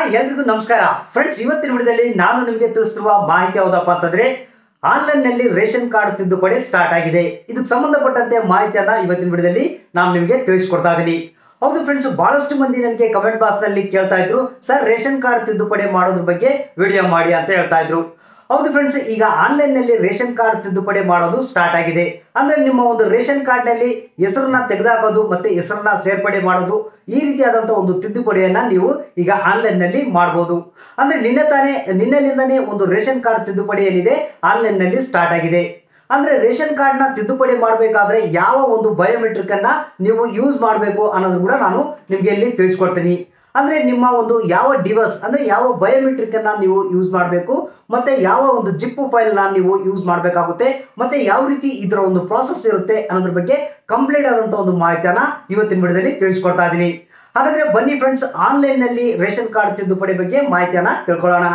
ಎಲ್ರಿಗೂ ನಮಸ್ಕಾರ ಫ್ರೆಂಡ್ಸ್ ಇವತ್ತಿನ ವಿಡಿಯೋದಲ್ಲಿ ನಾನು ನಿಮಗೆ ತಿಳಿಸಿರುವ ಮಾಹಿತಿ ಯಾವುದಪ್ಪ ಅಂತಂದ್ರೆ ಆನ್ಲೈನ್ ನಲ್ಲಿ ರೇಷನ್ ಕಾರ್ಡ್ ತಿದ್ದುಪಡಿ ಸ್ಟಾರ್ಟ್ ಆಗಿದೆ ಇದಕ್ಕೆ ಸಂಬಂಧಪಟ್ಟಂತೆ ಮಾಹಿತಿಯನ್ನ ಇವತ್ತಿನ ವಿಡಿಯೋದಲ್ಲಿ ನಾನು ನಿಮಗೆ ತಿಳಿಸ್ಕೊಡ್ತಾ ಇದ್ದೀನಿ ಹೌದು ಫ್ರೆಂಡ್ಸ್ ಬಹಳಷ್ಟು ಮಂದಿ ನನಗೆ ಕಮೆಂಟ್ ಬಾಕ್ಸ್ ನಲ್ಲಿ ಕೇಳ್ತಾ ಇದ್ರು ಸರ್ ರೇಷನ್ ಕಾರ್ಡ್ ತಿದ್ದುಪಡಿ ಮಾಡೋದ್ರ ಬಗ್ಗೆ ವಿಡಿಯೋ ಮಾಡಿ ಅಂತ ಹೇಳ್ತಾ ಇದ್ರು ಹೌದು ಫ್ರೆಂಡ್ಸ್ ಈಗ ಆನ್ಲೈನ್ ನಲ್ಲಿ ರೇಷನ್ ಕಾರ್ಡ್ ತಿದ್ದುಪಡಿ ಮಾಡೋದು ಸ್ಟಾರ್ಟ್ ಆಗಿದೆ ಅಂದ್ರೆ ನಿಮ್ಮ ಒಂದು ರೇಷನ್ ಕಾರ್ಡ್ ನಲ್ಲಿ ಹೆಸರನ್ನ ತೆಗೆದುಹಾಕೋದು ಮತ್ತೆ ಹೆಸರನ್ನ ಸೇರ್ಪಡೆ ಮಾಡೋದು ಈ ರೀತಿಯಾದಂತಹ ಒಂದು ತಿದ್ದುಪಡಿಯನ್ನ ನೀವು ಈಗ ಆನ್ಲೈನ್ ನಲ್ಲಿ ಮಾಡಬಹುದು ಅಂದ್ರೆ ನಿನ್ನೆ ತಾನೇ ನಿನ್ನೆಲಿಂದಾನೇ ಒಂದು ರೇಷನ್ ಕಾರ್ಡ್ ತಿದ್ದುಪಡಿ ಏನಿದೆ ಆನ್ಲೈನ್ ನಲ್ಲಿ ಸ್ಟಾರ್ಟ್ ಆಗಿದೆ ಅಂದ್ರೆ ರೇಷನ್ ಕಾರ್ಡ್ ನ ತಿದ್ದುಪಡಿ ಮಾಡಬೇಕಾದ್ರೆ ಯಾವ ಒಂದು ಬಯೋಮೆಟ್ರಿಕ್ ಅನ್ನ ನೀವು ಯೂಸ್ ಮಾಡಬೇಕು ಅನ್ನೋದು ಕೂಡ ನಾನು ನಿಮ್ಗೆ ಇಲ್ಲಿ ತಿಳಿಸ್ಕೊಡ್ತೀನಿ ಅಂದ್ರೆ ನಿಮ್ಮ ಒಂದು ಯಾವ ಡಿವೈಸ್ ಅಂದ್ರೆ ಯಾವ ಬಯೋಮೆಟ್ರಿಕ್ ಅನ್ನ ನೀವು ಯೂಸ್ ಮಾಡಬೇಕು ಮತ್ತೆ ಯಾವ ಒಂದು ಜಿಪ್ ಫೈಲ್ ನ ನೀವು ಯೂಸ್ ಮಾಡಬೇಕಾಗುತ್ತೆ ಮತ್ತೆ ಯಾವ ರೀತಿ ಇದರ ಒಂದು ಪ್ರಾಸೆಸ್ ಇರುತ್ತೆ ಅನ್ನೋದ್ರ ಬಗ್ಗೆ ಕಂಪ್ಲೀಟ್ ಆದಂತ ಒಂದು ಮಾಹಿತಿಯನ್ನ ಇವತ್ತಿನ ವಿಡಿಯೋದಲ್ಲಿ ತಿಳಿಸ್ಕೊಡ್ತಾ ಇದ್ದೀನಿ ಹಾಗಾದ್ರೆ ಬನ್ನಿ ಫ್ರೆಂಡ್ಸ್ ಆನ್ಲೈನ್ ನಲ್ಲಿ ರೇಷನ್ ಕಾರ್ಡ್ ತಿದ್ದುಪಡಿ ಬಗ್ಗೆ ಮಾಹಿತಿಯನ್ನ ತಿಳ್ಕೊಳ್ಳೋಣ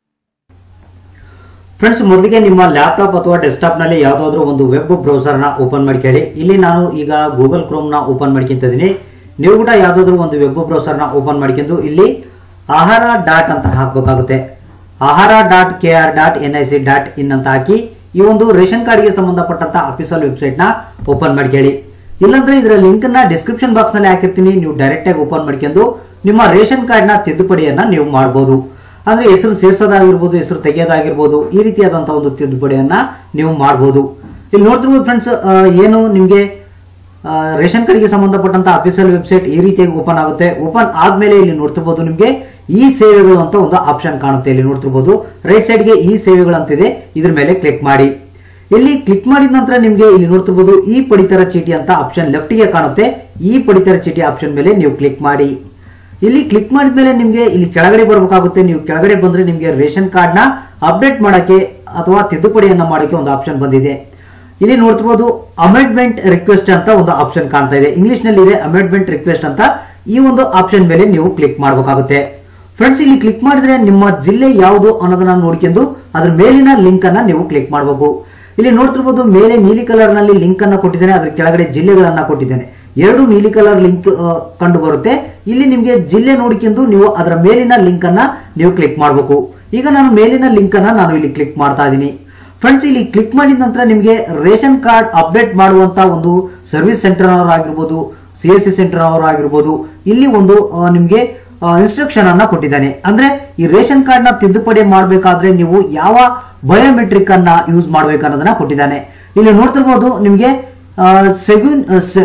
ಫ್ರೆಂಡ್ಸ್ ಮೊದಲಿಗೆ ನಿಮ್ಮ ಲ್ಯಾಪ್ಟಾಪ್ ಅಥವಾ ಡೆಸ್ಕ್ಟಾಪ್ ನಲ್ಲಿ ಯಾವ್ದಾದ್ರು ಒಂದು ವೆಬ್ ಬ್ರೌಸರ್ ನ ಓಪನ್ ಮಾಡ್ಕೊಳ್ಳಿ ಇಲ್ಲಿ ನಾನು ಈಗ ಗೂಗಲ್ ಕ್ರೋಮ್ ನ ಓಪನ್ ಮಾಡ್ಕೊಂತಿದ್ದೀನಿ ನೀವು ಕೂಡ ಯಾವ್ದಾದ್ರು ಒಂದು ವೆಬ್ ಬ್ರೌಸರ್ ನ ಓಪನ್ ಮಾಡ್ಕೊಂಡು ಇಲ್ಲಿ ಆಹಾರ ಡಾಟ್ ಅಂತ ಹಾಕಬೇಕಾಗುತ್ತೆ Ahara dot K R dot N I C dot in ಅಂತ ಹಾಕಿ ಈ ಒಂದು ರೇಷನ್ ಕಾರ್ಡ್ ಗೆ ಸಂಬಂಧಪಟ್ಟಂತ ಅಫಿಷಿಯಲ್ ವೆಬ್ಸೈಟ್ ನ ಓಪನ್ ಮಾಡ್ಕೊಳ್ಳಿ ಇಲ್ಲಾಂದ್ರೆ ಇದರ ಲಿಂಕ್ ನ ಡಿಸ್ಕ್ರಿಪ್ಷನ್ ಬಾಕ್ಸ್ ನಲ್ಲಿ ಹಾಕಿರ್ತೀನಿ ನೀವು ಡೈರೆಕ್ಟ್ ಆಗಿ ಓಪನ್ ಮಾಡ್ಕೊಂಡು ನಿಮ್ಮ ರೇಷನ್ ಕಾರ್ಡ್ ನ ತಿದ್ದುಪಡಿಯನ್ನ ನೀವು ಮಾಡಬಹುದು ಅಂದ್ರೆ ಹೆಸರು ಸೇರ್ಸೋದಾಗಿರ್ಬೋದು ಹೆಸರು ತೆಗೆಯೋದಾಗಿರ್ಬೋದು ಈ ರೀತಿಯಾದಂತಹ ಒಂದು ತಿದ್ದುಪಡಿಯನ್ನ ನೀವು ಮಾಡಬಹುದು ಇಲ್ಲಿ ನೋಡ್ತಿರ್ಬೋದು ಫ್ರೆಂಡ್ಸ್ ಏನು ನಿಮ್ಗೆ ಆ, ರೇಷನ್ ಕಾರ್ಡ್ಗೆ ಸಂಬಂಧಪಟ್ಟಂತ ಅಫಿಷಿಯಲ್ ವೆಬ್ಸೈಟ್ ಈ ರೀತಿಯಾಗಿ ಓಪನ್ ಆಗುತ್ತೆ ಓಪನ್ ಆದ್ಮೇಲೆ ಇಲ್ಲಿ ನೋಡ್ತಿರ್ಬೋದು ನಿಮ್ಗೆ ಈ ಸೇವೆಗಳು ಅಂತ ಒಂದು ಆಪ್ಷನ್ ಕಾಣುತ್ತೆ ಇಲ್ಲಿ ನೋಡ್ತಿರ್ಬೋದು ರೈಟ್ ಸೈಡ್ ಗೆ ಈ ಸೇವೆಗಳು ಅಂತಿದೆ ಇದ್ರ ಮೇಲೆ ಕ್ಲಿಕ್ ಮಾಡಿ ಇಲ್ಲಿ ಕ್ಲಿಕ್ ಮಾಡಿದ ನಂತರ ನಿಮ್ಗೆ ಇಲ್ಲಿ ನೋಡ್ತಿರ್ಬೋದು ಈ ಪಡಿತರ ಚೀಟಿ ಅಂತ ಆಪ್ಷನ್ ಲೆಫ್ಟ್ ಗೆ ಕಾಣುತ್ತೆ ಈ ಪಡಿತರ ಚೀಟಿ ಆಪ್ಷನ್ ಮೇಲೆ ನೀವು ಕ್ಲಿಕ್ ಮಾಡಿ ಇಲ್ಲಿ ಕ್ಲಿಕ್ ಮಾಡಿದ್ಮೇಲೆ ನಿಮ್ಗೆ ಇಲ್ಲಿ ಕೆಳಗಡೆ ಬರಬೇಕಾಗುತ್ತೆ ನೀವು ಕೆಳಗಡೆ ಬಂದ್ರೆ ನಿಮ್ಗೆ ರೇಷನ್ ಕಾರ್ಡ್ ನ ಅಪ್ಡೇಟ್ ಮಾಡಕ್ಕೆ ಅಥವಾ ತಿದ್ದುಪಡಿಯನ್ನ ಮಾಡಕ್ಕೆ ಒಂದು ಆಪ್ಷನ್ ಬಂದಿದೆ ಇಲ್ಲಿ ನೋಡ್ತಿರ್ಬೋದು ಅಮೆಂಡ್ಮೆಂಟ್ ರಿಕ್ವೆಸ್ಟ್ ಅಂತ ಒಂದು ಆಪ್ಷನ್ ಕಾಣ್ತಾ ಇದೆ ಇಂಗ್ಲಿಷ್ ನಲ್ಲಿ ಇದೆ ಅಮೆಂಡ್ಮೆಂಟ್ ರಿಕ್ವೆಸ್ಟ್ ಅಂತ ಈ ಒಂದು ಆಪ್ಷನ್ ಮೇಲೆ ನೀವು ಕ್ಲಿಕ್ ಮಾಡಬೇಕಾಗುತ್ತೆ ಫ್ರೆಂಡ್ಸ್ ಇಲ್ಲಿ ಕ್ಲಿಕ್ ಮಾಡಿದ್ರೆ ನಿಮ್ಮ ಜಿಲ್ಲೆ ಯಾವುದು ಅನ್ನೋದನ್ನ ನೋಡ್ಕೊಂಡು ಅದ್ರ ಮೇಲಿನ ಲಿಂಕ್ ಅನ್ನ ನೀವು ಕ್ಲಿಕ್ ಮಾಡಬೇಕು ಇಲ್ಲಿ ನೋಡ್ತಿರ್ಬೋದು ಮೇಲೆ ನೀಲಿ ಕಲರ್ ನಲ್ಲಿ ಲಿಂಕ್ ಅನ್ನ ಕೊಟ್ಟಿದ್ದೇನೆ ಅದ್ರ ಕೆಳಗಡೆ ಜಿಲ್ಲೆಗಳನ್ನ ಕೊಟ್ಟಿದ್ದೇನೆ ಎರಡು ನೀಲಿ ಕಲರ್ ಲಿಂಕ್ ಕಂಡು ಬರುತ್ತೆ ಇಲ್ಲಿ ನಿಮ್ಗೆ ಜಿಲ್ಲೆ ನೋಡ್ಕೊಂಡು ನೀವು ಅದರ ಮೇಲಿನ ಲಿಂಕ್ ಅನ್ನ ನೀವು ಕ್ಲಿಕ್ ಮಾಡಬೇಕು ಈಗ ನಾನು ಮೇಲಿನ ಲಿಂಕ್ ಅನ್ನ ನಾನು ಇಲ್ಲಿ ಕ್ಲಿಕ್ ಮಾಡ್ತಾ ಇದ್ದೀನಿ ಫ್ರೆಂಡ್ಸ್ ಇಲ್ಲಿ ಕ್ಲಿಕ್ ಮಾಡಿದ ನಂತರ ನಿಮಗೆ ರೇಷನ್ ಕಾರ್ಡ್ ಅಪ್ಡೇಟ್ ಮಾಡುವಂತ ಒಂದು ಸರ್ವಿಸ್ ಸೆಂಟರ್ ಆಗಿರ್ಬೋದು ಸಿ ಎಸ್ ಸಿ ಸೆಂಟರ್ ಆಗಿರ್ಬೋದು ಇಲ್ಲಿ ಒಂದು ಆ, ನಿಮ್ಗೆ ಇನ್ಸ್ಟ್ರಕ್ಷನ್ ಅನ್ನ ಕೊಟ್ಟಿದ್ದಾನೆ ಅಂದ್ರೆ ಈ ರೇಷನ್ ಕಾರ್ಡ್ ನ ತಿದ್ದುಪಡಿ ಮಾಡಬೇಕಾದ್ರೆ ನೀವು ಯಾವ ಬಯೋಮೆಟ್ರಿಕ್ ಅನ್ನ ಯೂಸ್ ಮಾಡ್ಬೇಕು ಅನ್ನೋದನ್ನ ಕೊಟ್ಟಿದ್ದಾನೆ ಇಲ್ಲಿ ನೋಡ್ತಿರ್ಬೋದು ನಿಮ್ಗೆ ಸೆಗ್ಯೂನ್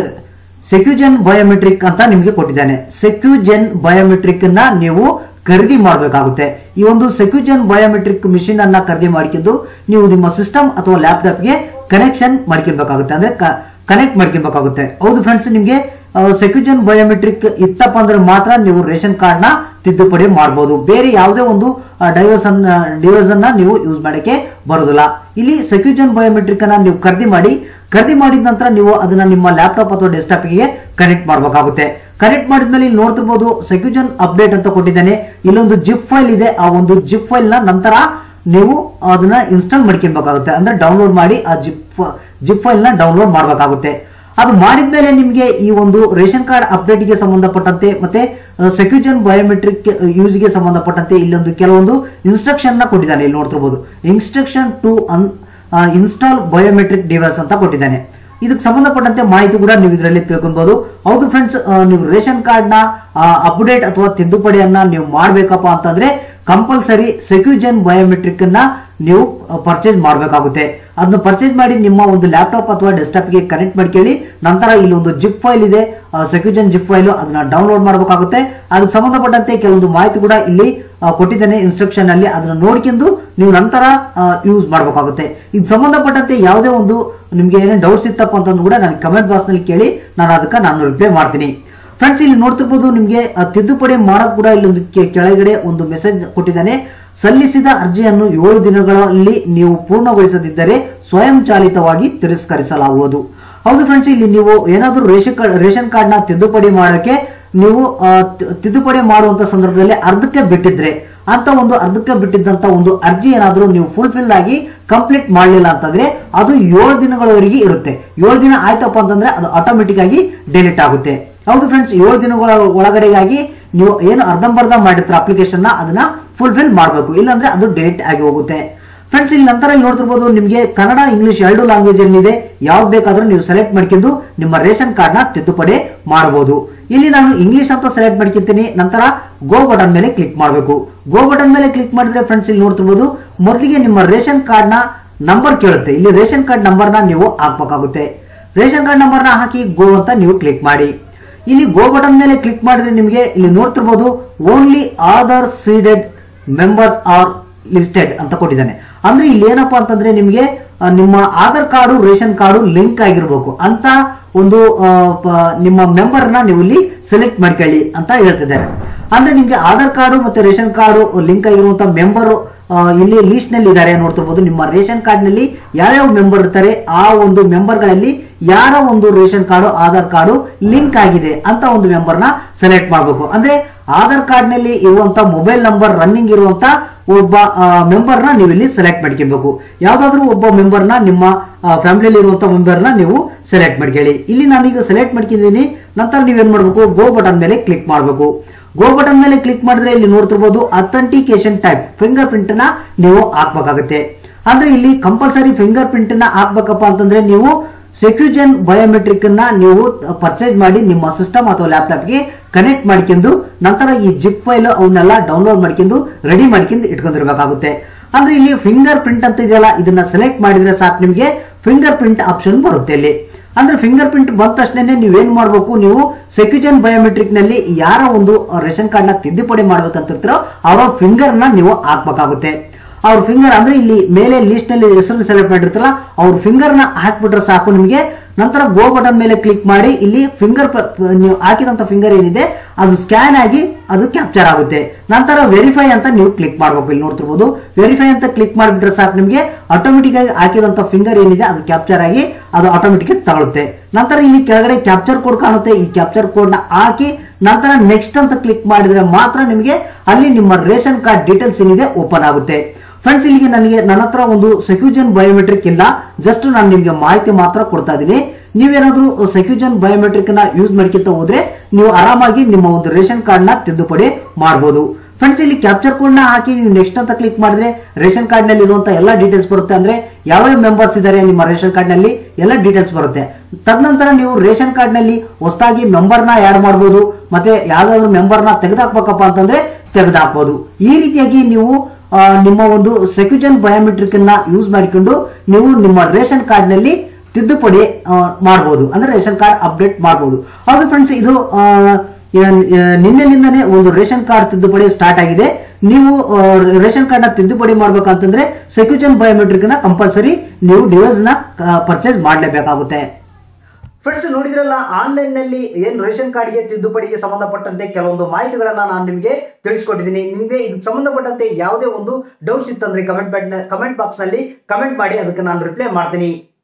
ಸೆಕ್ಯೂಜನ್ ಬಯೋಮೆಟ್ರಿಕ್ ಅಂತ ನಿಮಗೆ ಕೊಟ್ಟಿದ್ದಾನೆ ಸೆಕ್ಯೂಜನ್ ಬಯೋಮೆಟ್ರಿಕ್ ನ ನೀವು ಖರೀದಿ ಮಾಡಬೇಕಾಗುತ್ತೆ ಈ ಒಂದು ಸೆಕ್ಯೂಜನ್ ಬಯೋಮೆಟ್ರಿಕ್ ಮಿಷಿನ್ ಅನ್ನ ಖರೀದಿ ಮಾಡ್ಕೊಂಡು ನೀವು ನಿಮ್ಮ ಸಿಸ್ಟಮ್ ಅಥವಾ ಲ್ಯಾಪ್ಟಾಪ್ ಗೆ ಕನೆಕ್ಷನ್ ಮಾಡ್ಕೊಳ್ಬೇಕಾಗುತ್ತೆ ಅಂದ್ರೆ ಕನೆಕ್ಟ್ ಮಾಡ್ಕೊಳ್ಬೇಕಾಗುತ್ತೆ ಹೌದು ಫ್ರೆಂಡ್ಸ್ ನಿಮ್ಗೆ ಸೆಕ್ಯೂಜನ್ ಬಯೋಮೆಟ್ರಿಕ್ ಇತ್ತಪ್ಪ ಅಂದ್ರೆ ಮಾತ್ರ ನೀವು ರೇಷನ್ ಕಾರ್ಡ್ ನ ತಿದ್ದುಪಡಿ ಮಾಡಬಹುದು ಬೇರೆ ಯಾವುದೇ ಒಂದು ಡೈವರ್ಸ್ ಡಿವೈಸ್ ಅನ್ನ ನೀವು ಯೂಸ್ ಮಾಡಕ್ಕೆ ಬರೋದಿಲ್ಲ ಇಲ್ಲಿ ಸೆಕ್ಯೂಜನ್ ಬಯೋಮೆಟ್ರಿಕ್ ಅನ್ನ ನೀವು ಖರೀದಿ ಮಾಡಿ ಖರೀದಿ ಮಾಡಿದ ನಂತರ ನೀವು ಅದನ್ನ ನಿಮ್ಮ ಲ್ಯಾಪ್ಟಾಪ್ ಅಥವಾ ಡೆಸ್ಕ್ಟಾಪ್ ಗೆ ಕನೆಕ್ಟ್ ಮಾಡಬೇಕಾಗುತ್ತೆ ಕನೆಕ್ಟ್ ಮಾಡಿದ್ಮೇಲೆ ಇಲ್ಲಿ ನೋಡ್ತಿರ್ಬೋದು ಸೆಕ್ಯೂಜನ್ ಅಪ್ಡೇಟ್ ಅಂತ ಕೊಟ್ಟಿದ್ದಾನೆ ಇಲ್ಲೊಂದು ಜಿಪ್ ಫೈಲ್ ಇದೆ ಆ ಒಂದು ಜಿಪ್ ಫೈಲ್ ನ ನಂತರ ನೀವು ಅದನ್ನ ಇನ್ಸ್ಟಾಲ್ ಮಾಡ್ಕೊಬೇಕಾಗುತ್ತೆ ಅಂದ್ರೆ ಡೌನ್ಲೋಡ್ ಮಾಡಿ ಆ ಜಿಪ್ ಜಿಪ್ ಫೈಲ್ ನ ಡೌನ್ಲೋಡ್ ಮಾಡಬೇಕಾಗುತ್ತೆ ಅದು ಮಾಡಿದ್ಮೇಲೆ ನಿಮಗೆ ಈ ಒಂದು ರೇಷನ್ ಕಾರ್ಡ್ ಅಪ್ಡೇಟ್ ಗೆ ಸಂಬಂಧಪಟ್ಟಂತೆ ಮತ್ತೆ ಸೆಕ್ಯೂಜನ್ ಬಯೋಮೆಟ್ರಿಕ್ ಯೂಸ್ ಗೆ ಸಂಬಂಧಪಟ್ಟಂತೆ ಇಲ್ಲೊಂದು ಕೆಲವೊಂದು ಇನ್ಸ್ಟ್ರಕ್ಷನ್ ನ ಕೊಟ್ಟಿದ್ದಾನೆ ಇಲ್ಲಿ ನೋಡ್ತಿರ್ಬೋದು instruction to install biometric device ಅಂತ ಕೊಟ್ಟಿದ್ದಾನೆ ಇದಕ್ಕೆ ಸಂಬಂಧಪಟ್ಟಂತೆ ಮಾಹಿತಿ ಕೂಡ ನೀವು ಇದರಲ್ಲಿ ತಿಳ್ಕೊಬಹುದು ಹೌದು ಫ್ರೆಂಡ್ಸ್ ನೀವು ರೇಷನ್ ಕಾರ್ಡ್ ನ ಅಪ್ಡೇಟ್ ಅಥವಾ ತಿದ್ದುಪಡಿಯನ್ನ ನೀವು ಮಾಡ್ಬೇಕಪ್ಪ ಅಂತಂದ್ರೆ ಕಂಪಲ್ಸರಿ ಸೆಕ್ಯೂಜನ್ ಬಯೋಮೆಟ್ರಿಕ್ ಅನ್ನ ನೀವು ಪರ್ಚೇಸ್ ಮಾಡಬೇಕಾಗುತ್ತೆ ಅದನ್ನ ಪರ್ಚೇಸ್ ಮಾಡಿ ನಿಮ್ಮ ಒಂದು ಲ್ಯಾಪ್ಟಾಪ್ ಅಥವಾ ಡೆಸ್ಕ್ಟಾಪ್ ಗೆ ಕನೆಕ್ಟ್ ಮಾಡ್ಕೊಳ್ಳಿ ನಂತರ ಇಲ್ಲಿ ಒಂದು ಜಿಪ್ ಫೈಲ್ ಇದೆ ಸೆಕ್ಯೂಜನ್ ಜಿಪ್ ಫೈಲ್ ಅದನ್ನ ಡೌನ್ಲೋಡ್ ಮಾಡಬೇಕಾಗುತ್ತೆ ಅದಕ್ಕೆ ಸಂಬಂಧಪಟ್ಟಂತೆ ಕೆಲವೊಂದು ಮಾಹಿತಿ ಕೂಡ ಇಲ್ಲಿ ಆ, ಕೊಟ್ಟಿದ್ದೇನೆ ಇನ್ಸ್ಟ್ರಕ್ಷನ್ ಅಲ್ಲಿ ಅದನ್ನ ನೋಡ್ಕೊಂಡು ನೀವು ನಂತರ ಯೂಸ್ ಮಾಡಬೇಕಾಗುತ್ತೆ ಇದು ಸಂಬಂಧಪಟ್ಟಂತೆ ಯಾವುದೇ ಒಂದು ನಿಮ್ಗೆ ಏನೇ ಡೌಟ್ಸ್ ಇತ್ತಪ್ಪ ಅಂತಂದು ಕೂಡ ನನಗೆ ಕಮೆಂಟ್ ಬಾಕ್ಸ್ ನಲ್ಲಿ ಕೇಳಿ ನಾನು ಅದಕ್ಕೆ ನಾನು ರಿಪ್ಲೈ ಮಾಡ್ತೀನಿ ಫ್ರೆಂಡ್ಸ್ ಇಲ್ಲಿ ನೋಡ್ತಿರ್ಬೋದು ನಿಮ್ಗೆ ಆ ತಿದ್ದುಪಡಿ ಮಾಡಕ್ ಕೂಡ ಇಲ್ಲೊಂದು ಕೆ- ಕೆಳಗಡೆ ಒಂದು ಮೆಸೇಜ್ ಕೊಟ್ಟಿದ್ದಾನೆ ಸಲ್ಲಿಸಿದ ಅರ್ಜಿಯನ್ನು ಏಳು ದಿನಗಳಲ್ಲಿ ನೀವು ಪೂರ್ಣಗೊಳಿಸದಿದ್ದರೆ ಸ್ವಯಂಚಾಲಿತವಾಗಿ ತಿರಸ್ಕರಿಸಲಾಗುವುದು ಹೌದು ಫ್ರೆಂಡ್ಸ್ ಇಲ್ಲಿ ನೀವು ಏನಾದರೂ ರೇಷನ್ ಕಾರ್ಡ್ ರೇಷನ್ ಕಾರ್ಡ್ ನ ತಿದ್ದುಪಡಿ ಮಾಡಕ್ಕೆ ನೀವು ಆ, ತಿ- ತಿದ್ದುಪಡಿ ಮಾಡುವಂತ ಸಂದರ್ಭದಲ್ಲಿ ಅರ್ಧಕ್ಕೆ ಬಿಟ್ಟಿದ್ರೆ ಅಂತ ಒಂದು ಅರ್ಧಕ್ಕೆ ಬಿಟ್ಟಿದ್ದಂತ ಒಂದು ಅರ್ಜಿ ಏನಾದರೂ ನೀವು ಫುಲ್ಫಿಲ್ ಆಗಿ ಕಂಪ್ಲೀಟ್ ಮಾಡಲಿಲ್ಲ ಅಂತಂದ್ರೆ ಅದು ಏಳು ದಿನಗಳವರೆಗೆ ಇರುತ್ತೆ ಏಳು ದಿನ ಆಯ್ತಪ್ಪ ಅಂತಂದ್ರೆ ಅದು ಆಟೋಮೆಟಿಕ್ ಆಗಿ ಡಿಲೀಟ್ ಆಗುತ್ತೆ ಹೌದು ಫ್ರೆಂಡ್ಸ್ ಏಳು ದಿನಗಳ ಒಳಗಡೆಗಾಗಿ ನೀವು ಏನು ಅರ್ಧಂಬರ್ಧ ಮಾಡಿರ್ತೀರ ಅಪ್ಲಿಕೇಶನ್ ನ ಅದನ್ನ ಫುಲ್ಫಿಲ್ ಮಾಡಬೇಕು ಇಲ್ಲಾಂದ್ರೆ ಅದು ಡಿಲೀಟ್ ಆಗಿ ಹೋಗುತ್ತೆ ಫ್ರೆಂಡ್ಸ್ ಇಲ್ಲಿ ನಂತರ ಇಲ್ಲಿ ನೋಡ್ತಿರ್ಬೋದು ನಿಮಗೆ ಕನ್ನಡ ಇಂಗ್ಲಿಷ್ ಎರಡು ಲ್ಯಾಂಗ್ವೇಜ್ ಅಲ್ಲಿ ಇದೆ ಯಾವ್ದು ಬೇಕಾದ್ರೂ ನೀವು ಸೆಲೆಕ್ಟ್ ಮಾಡ್ಕೊಂಡು ನಿಮ್ಮ ರೇಷನ್ ಕಾರ್ಡ್ ನ ತಿದ್ದುಪಡಿ ಮಾಡಬಹುದು ಇಲ್ಲಿ ನಾನು ಇಂಗ್ಲಿಷ್ ಅಂತ ಸೆಲೆಕ್ಟ್ ಮಾಡ್ಕೊಂತೀನಿ ನಂತರ ಗೋ ಬಟನ್ ಮೇಲೆ ಕ್ಲಿಕ್ ಮಾಡಬೇಕು ಗೋ ಬಟನ್ ಮೇಲೆ ಕ್ಲಿಕ್ ಮಾಡಿದ್ರೆ ಫ್ರೆಂಡ್ಸ್ ಇಲ್ಲಿ ನೋಡ್ತಿರ್ಬೋದು ಮೊದಲಿಗೆ ನಿಮ್ಮ ರೇಷನ್ ಕಾರ್ಡ್ ನ ನಂಬರ್ ಕೇಳುತ್ತೆ ಇಲ್ಲಿ ರೇಷನ್ ಕಾರ್ಡ್ ನಂಬರ್ ನ ನೀವು ಹಾಕ್ಬೇಕಾಗುತ್ತೆ ರೇಷನ್ ಕಾರ್ಡ್ ನಂಬರ್ ನ ಹಾಕಿ ಗೋ ಅಂತ ನೀವು ಕ್ಲಿಕ್ ಮಾಡಿ ಇಲ್ಲಿ ಗೋ ಬಟನ್ ಮೇಲೆ ಕ್ಲಿಕ್ ಮಾಡಿದ್ರೆ ನಿಮಗೆ ಇಲ್ಲಿ ನೋಡ್ತಿರ್ಬೋದು only Aadhaar seeded members are listed ಅಂತ ಕೊಟ್ಟಿದ್ದಾನೆ ಅಂದ್ರೆ ಇಲ್ಲಿ ಏನಪ್ಪಾ ಅಂತಂದ್ರೆ ನಿಮಗೆ ಆ, ನಿಮ್ಮ Aadhaar card ration card link ಆಗಿರ್ಬೇಕು ಅಂತ ಒಂದು ಆ, ಪ- ನಿಮ್ಮ ಮೆಂಬರ್ ನ ನೀವು ಇಲ್ಲಿ ಸೆಲೆಕ್ಟ್ ಮಾಡ್ಕೊಳ್ಳಿ ಅಂತ ಹೇಳ್ತಿದ್ದಾರೆ ಅಂದ್ರೆ ನಿಮ್ಗೆ ಆಧಾರ್ ಕಾರ್ಡು ಮತ್ತೆ ರೇಷನ್ ಕಾರ್ಡು ಲಿಂಕ್ ಆಗಿರುವಂತ ಮೆಂಬರ್ ಇಲ್ಲಿ ಲೀಸ್ಟ್ ನಲ್ಲಿ ಇದ್ದಾರೆ ನೋಡ್ತಿರ್ಬೋದು ನಿಮ್ಮ ರೇಷನ್ ಕಾರ್ಡ್ ನಲ್ಲಿ ಯಾವ್ಯಾವ ಮೆಂಬರ್ ಇರ್ತಾರೆ ಆ ಒಂದು ಮೆಂಬರ್ ಗಳಲ್ಲಿ ಯಾರ ಒಂದು ration card Aadhaar card link ಆಗಿದೆ ಅಂತ ಒಂದು ಮೆಂಬರ್ ನ ಸೆಲೆಕ್ಟ್ ಮಾಡಬೇಕು ಅಂದ್ರೆ ಆಧಾರ್ ಕಾರ್ಡ್ ನಲ್ಲಿ ಇರುವಂತ ಮೊಬೈಲ್ ನಂಬರ್ ರನ್ನಿಂಗ್ ಇರುವಂತ ಒಬ್ಬ ಮೆಂಬರ್ ನ ನೀವು ಇಲ್ಲಿ ಸೆಲೆಕ್ಟ್ ಮಾಡ್ಕೊಬೇಕು ಯಾವ್ದಾದ್ರು ಒಬ್ಬ ಮೆಂಬರ್ ನ ನಿಮ್ಮ ಫ್ಯಾಮಿಲಿಯಲ್ಲಿ ಇರುವಂತ ಮೆಂಬರ್ ನ ನೀವು ಸೆಲೆಕ್ಟ್ ಮಾಡ್ಕೊಳ್ಳಿ ಇಲ್ಲಿ ನಾನೀಗ ಸೆಲೆಕ್ಟ್ ಮಾಡ್ಕೊಂಡಿದ್ದೀನಿ ನಂತರ ನೀವೇನ್ ಮಾಡ್ಬೇಕು ಗೋ ಬಟನ್ ಮೇಲೆ ಕ್ಲಿಕ್ ಮಾಡಬೇಕು ಗೋ ಬಟನ್ ಮೇಲೆ ಕ್ಲಿಕ್ ಮಾಡಿದ್ರೆ ಇಲ್ಲಿ ನೋಡ್ತಿರ್ಬೋದು ಅಥೆಂಟಿಕೇಶನ್ ಟೈಪ್ ಫಿಂಗರ್ ಪ್ರಿಂಟ್ ನ ನೀವು ಹಾಕ್ಬೇಕಾಗುತ್ತೆ ಅಂದ್ರೆ ಇಲ್ಲಿ ಕಂಪಲ್ಸರಿ ಫಿಂಗರ್ ಪ್ರಿಂಟ್ ನ ಹಾಕ್ಬೇಕಪ್ಪ ಅಂತಂದ್ರೆ ನೀವು ಸೆಕ್ಯೂಜನ್ ಬಯೋಮೆಟ್ರಿಕ್ ನ ನೀವು ಪರ್ಚೇಸ್ ಮಾಡಿ ನಿಮ್ಮ ಸಿಸ್ಟಮ್ ಅಥವಾ ಲ್ಯಾಪ್ಟಾಪ್ ಗೆ ಕನೆಕ್ಟ್ ಮಾಡ್ಕೊಂಡು ನಂತರ ಈ ಜಿಪ್ ಫೈಲ್ ಅವನ್ನೆಲ್ಲ ಡೌನ್ಲೋಡ್ ಮಾಡ್ಕೊಂಡು ರೆಡಿ ಮಾಡ್ಕೊಂಡು ಇಟ್ಕೊಂಡಿರ್ಬೇಕಾಗುತ್ತೆ ಅಂದ್ರೆ ಇಲ್ಲಿ ಫಿಂಗರ್ ಪ್ರಿಂಟ್ ಅಂತ ಇದೆಯಲ್ಲ ಇದನ್ನ ಸೆಲೆಕ್ಟ್ ಮಾಡಿದ್ರೆ ಸಾಕು ನಿಮಗೆ ಫಿಂಗರ್ ಪ್ರಿಂಟ್ ಆಪ್ಷನ್ ಬರುತ್ತೆ ಇಲ್ಲಿ ಅಂದ್ರೆ ಫಿಂಗರ್ ಪ್ರಿಂಟ್ ಬಂದ ತಕ್ಷಣ ನೀವೇನ್ ಮಾಡಬೇಕು ನೀವು ಸೆಕ್ಯೂಜನ್ ಬಯೋಮೆಟ್ರಿಕ್ ನಲ್ಲಿ ಯಾರ ಒಂದು ರೇಷನ್ ಕಾರ್ಡ್ ನ ತಿದ್ದುಪಡಿ ಮಾಡ್ಬೇಕಂತಿರ್ತೀರೋ ಅವರ ಫಿಂಗರ್ ನ ನೀವು ಹಾಕ್ಬೇಕಾಗುತ್ತೆ ಅವ್ರ ಫಿಂಗರ್ ಅಂದ್ರೆ ಇಲ್ಲಿ ಮೇಲೆ ಲಿಸ್ಟ್ ನಲ್ಲಿ ಹೆಸರು ಸೆಲೆಕ್ಟ್ ಮಾಡಿರ್ತಾರಲ್ಲ ಅವ್ರ ಫಿಂಗರ್ ನ ಹಾಕ್ಬಿಟ್ರೆ ಸಾಕು ನಿಮಗೆ ನಂತರ ಗೋ ಬಟನ್ ಮೇಲೆ ಕ್ಲಿಕ್ ಮಾಡಿ ಇಲ್ಲಿ ಫಿಂಗರ್ ನೀವು ಹಾಕಿದಂತ ಫಿಂಗರ್ ಏನಿದೆ ಅದು ಸ್ಕ್ಯಾನ್ ಆಗಿ ಅದು ಕ್ಯಾಪ್ಚರ್ ಆಗುತ್ತೆ ನಂತರ ವೆರಿಫೈ ಅಂತ ನೀವು ಕ್ಲಿಕ್ ಮಾಡಬೇಕು ಇಲ್ಲಿ ನೋಡ್ತಿರ್ಬೋದು ವೆರಿಫೈ ಅಂತ ಕ್ಲಿಕ್ ಮಾಡಿಬಿಟ್ರೆ ಸಾಕು ನಿಮಗೆ ಆಟೋಮೆಟಿಕ್ ಆಗಿ ಹಾಕಿದಂತ ಫಿಂಗರ್ ಏನಿದೆ ಅದು ಕ್ಯಾಪ್ಚರ್ ಆಗಿ ಅದು ಆಟೋಮೆಟಿಕ್ ಆಗಿ ತಗೊಳುತ್ತೆ ನಂತರ ಇಲ್ಲಿ ಕೆಳಗಡೆ ಕ್ಯಾಪ್ಚರ್ ಕೋಡ್ ಕಾಣುತ್ತೆ ಈ ಕ್ಯಾಪ್ಚರ್ ಕೋಡ್ ನ ಹಾಕಿ ನಂತರ ನೆಕ್ಸ್ಟ್ ಅಂತ ಕ್ಲಿಕ್ ಮಾಡಿದ್ರೆ ಮಾತ್ರ ನಿಮಗೆ ಅಲ್ಲಿ ನಿಮ್ಮ ರೇಷನ್ ಕಾರ್ಡ್ ಡೀಟೇಲ್ಸ್ ಏನಿದೆ ಓಪನ್ ಆಗುತ್ತೆ ಫ್ರೆಂಡ್ಸ್ ಇಲ್ಲಿಗೆ ನನಗೆ ನನ್ನ ಹತ್ರ ಒಂದು ಸೆಕ್ಯೂಜನ್ ಬಯೋಮೆಟ್ರಿಕ್ ಇಲ್ಲ ಜಸ್ಟ್ ನಾನು ನಿಮಗೆ ಮಾಹಿತಿ ಮಾತ್ರ ಕೊಡ್ತಾ ಇದ್ದೀನಿ ನೀವೇನಾದ್ರೂ ಸೆಕ್ಯೂಜನ್ ಬಯೋಮೆಟ್ರಿಕ್ ನ ಯೂಸ್ ಮಾಡ್ಕೊಂತ ಹೋದ್ರೆ ನೀವು ಆರಾಮಾಗಿ ನಿಮ್ಮ ಒಂದು ರೇಷನ್ ಕಾರ್ಡ್ ನ ತಿದ್ದುಪಡಿ ಮಾಡಬಹುದು ಫ್ರೆಂಡ್ಸ್ ಇಲ್ಲಿ ಕ್ಯಾಪ್ಚರ್ ಕೋಡ್ ನ ಹಾಕಿ ನೀವು ನೆಕ್ಸ್ಟ್ ಅಂತ ಕ್ಲಿಕ್ ಮಾಡಿದ್ರೆ ರೇಷನ್ ಕಾರ್ಡ್ ನಲ್ಲಿ ಇರುವಂತ ಎಲ್ಲ ಡೀಟೇಲ್ಸ್ ಬರುತ್ತೆ ಅಂದ್ರೆ ಯಾವ್ಯಾವ ಮೆಂಬರ್ಸ್ ಇದ್ದಾರೆ ನಿಮ್ಮ ರೇಷನ್ ಕಾರ್ಡ್ ನಲ್ಲಿ ಎಲ್ಲ ಡೀಟೇಲ್ಸ್ ಬರುತ್ತೆ ತದನಂತರ ನೀವು ರೇಷನ್ ಕಾರ್ಡ್ ನಲ್ಲಿ ಹೊಸದಾಗಿ ಮೆಂಬರ್ ನ ಆಡ್ ಮಾಡಬಹುದು ಮತ್ತೆ ಯಾವ್ದಾದ್ರು ಮೆಂಬರ್ ನ ತೆಗೆದಾಕ್ಬೇಕಪ್ಪ ಅಂತಂದ್ರೆ ತೆಗೆದಾಕ್ಬಹುದು ಈ ರೀತಿಯಾಗಿ ನೀವು ಆ, ನಿಮ್ಮ ಒಂದು ಸೆಕ್ಯೂಜನ್ ಬಯೋಮೆಟ್ರಿಕ್ ನ ಯೂಸ್ ಮಾಡಿಕೊಂಡು ನೀವು ನಿಮ್ಮ ರೇಷನ್ ಕಾರ್ಡ್ ನಲ್ಲಿ ತಿದ್ದುಪಡಿ ಮಾಡಬಹುದು ಅಂದ್ರೆ ರೇಷನ್ ಕಾರ್ಡ್ ಅಪ್ಡೇಟ್ ಮಾಡಬಹುದು ಹೌದು ಫ್ರೆಂಡ್ಸ್ ಇದು ಆ, ಏನ್- ಆ, ನಿನ್ನೆಲಿಂದನೇ ಒಂದು ರೇಷನ್ ಕಾರ್ಡ್ ತಿದ್ದುಪಡಿ ಸ್ಟಾರ್ಟ್ ಆಗಿದೆ ನೀವು ಆ, ರೇಷನ್ ಕಾರ್ಡ್ ನ ತಿದ್ದುಪಡಿ ಮಾಡ್ಬೇಕಂತಂದ್ರೆ ಸೆಕ್ಯೂಜನ್ ಬಯೋಮೆಟ್ರಿಕ್ ನ ಕಂಪಲ್ಸರಿ ನೀವು ಡಿವೈಸ್ ನ ಪರ್ಚೇಸ್ ಮಾಡಲೇಬೇಕಾಗುತ್ತೆ ಫ್ರೆಂಡ್ಸ್ ನೋಡಿದ್ರಲ್ಲ ಆನ್ಲೈನ್ ನಲ್ಲಿ ಏನ್ ರೇಷನ್ ಕಾರ್ಡ್ಗೆ ತಿದ್ದುಪಡಿಗೆ ಸಂಬಂಧಪಟ್ಟಂತೆ ಕೆಲವೊಂದು ಮಾಹಿತಿಗಳನ್ನ ನಾನು ನಿಮಗೆ ತಿಳಿಸ್ಕೊಟ್ಟಿದ್ದೀನಿ ನಿಮಗೆ ಇದಕ್ಕೆ ಸಂಬಂಧಪಟ್ಟಂತೆ ಯಾವುದೇ ಒಂದು ಡೌಟ್ಸ್ ಇತ್ತಂದ್ರೆ ಕಮೆಂಟ್ ಕಮೆಂಟ್ ಬಾಕ್ಸ್ ನಲ್ಲಿ ಕಮೆಂಟ್ ಮಾಡಿ ಅದಕ್ಕೆ ನಾನು ರಿಪ್ಲೈ ಮಾಡ್ತೀನಿ